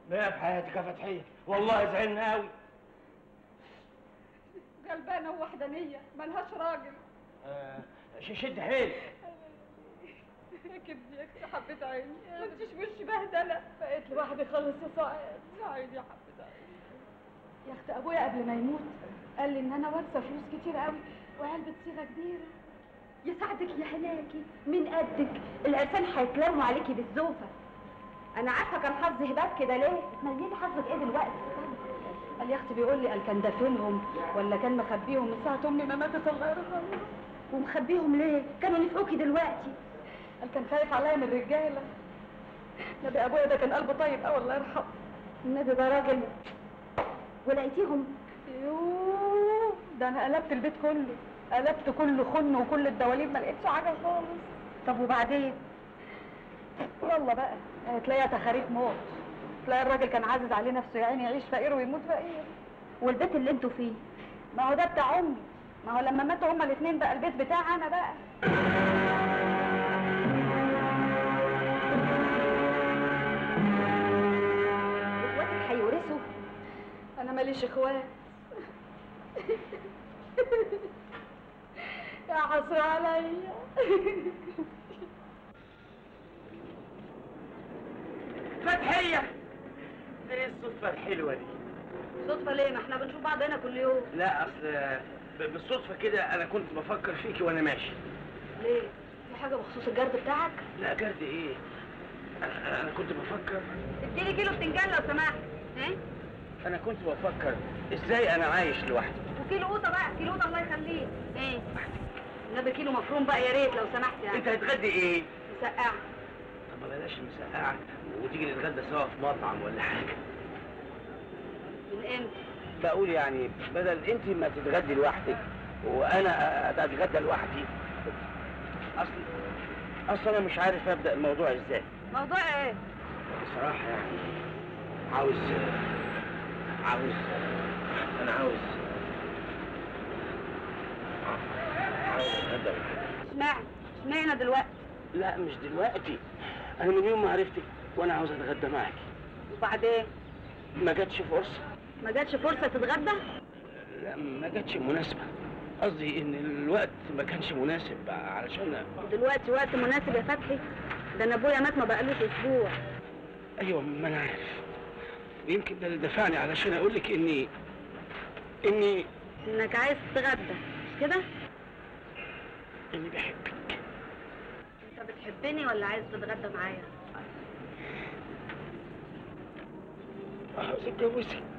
ما في حياتك يا فتحيه والله زعلنا قوي غلبانه ووحدانيه ملهاش راجل آه شد حيل ركبني يا اختي حبة عيني ما انتش وشي بهدله بقيت لوحدي خالص يا سعاد سعيد يا حبة عيني يا اختي ابويا قبل ما يموت قال لي ان انا وارثه فلوس كتير قوي وعلبه صيغه كبيره يا سعدك يا هلاكي من قدك العرسان هيتلموا عليكي بالزوفه انا عارفه كان حظي هباب كده ليه اتمنيتي حظك ايه دلوقتي قال يا اختي بيقول لي قال كان دافنهم ولا كان مخبيهم من ساعه امي ما ماتت الله يرحمها ومخبيهم ليه كانوا نفقوكي دلوقتي قال كان خايف عليا من الرجاله نبي ابويا ده كان قلبه طيب قوي الله يرحمه النبي ده راجل ولقيتيهم يوه ده انا قلبت البيت كله قلبت كل خن وكل الدواليب ما لقيتش حاجه خالص طب وبعدين يلا بقى تلاقيها تخاريف موت تلاقي الراجل كان عازز عليه نفسه يا عيني يعيش فقير ويموت فقير والبيت اللي انتوا فيه ما هو ده بتاع امي ما هو لما ماتوا هما الاثنين بقى البيت بتاعي انا بقى اخواتك هيورثوا انا ماليش اخوات يا حسرة عليا فتحيه دي ايه الصدفه الحلوه دي صدفه ليه ما احنا بنشوف بعض هنا كل يوم لا اصل ب- بالصدفه كده انا كنت بفكر فيكي وانا ماشي ليه في حاجه بخصوص الجرد بتاعك لا جرد ايه انا أنا كنت بفكر اديلي كيلو بتنجان لو سمحت ها انا كنت بفكر ازاي انا عايش لوحدي وكيلو قوطه بقى كيلو قوطه الله يخليك ايه النبي كيلو مفروم بقى يا ريت لو سمحت يعني انت هتغدي ايه مسقعه طب ما بلاش المسقعه وتيجي نتغدى سوا في مطعم ولا حاجه من امتى بقول يعني بدل انت ما تتغدي لوحدك وانا اتغدى لوحدي اصل اصل انا مش عارف ابدا الموضوع ازاي موضوع ايه بصراحه يعني عاوز عاوز انا عاوز عاوز اتغدى لوحدي. اشمعنى اشمعنى دلوقتي لا مش دلوقتي انا من يوم ما عرفتك وانا عاوز اتغدى معاكي وبعدين ما جاتش فرصه ما جاتش فرصه تتغدى لا ما جاتش مناسبه قصدي ان الوقت ما كانش مناسب علشان دلوقتي وقت مناسب يا فتحي ده انا ابويا مات ما بقالوش اسبوع ايوه ما انا عارف ويمكن ده اللي دفعني علشان اقول لك اني اني انك عايز تتغدى مش كده اني بحبك انت بتحبني ولا عايز تتغدى معايا عاوز اتجوزك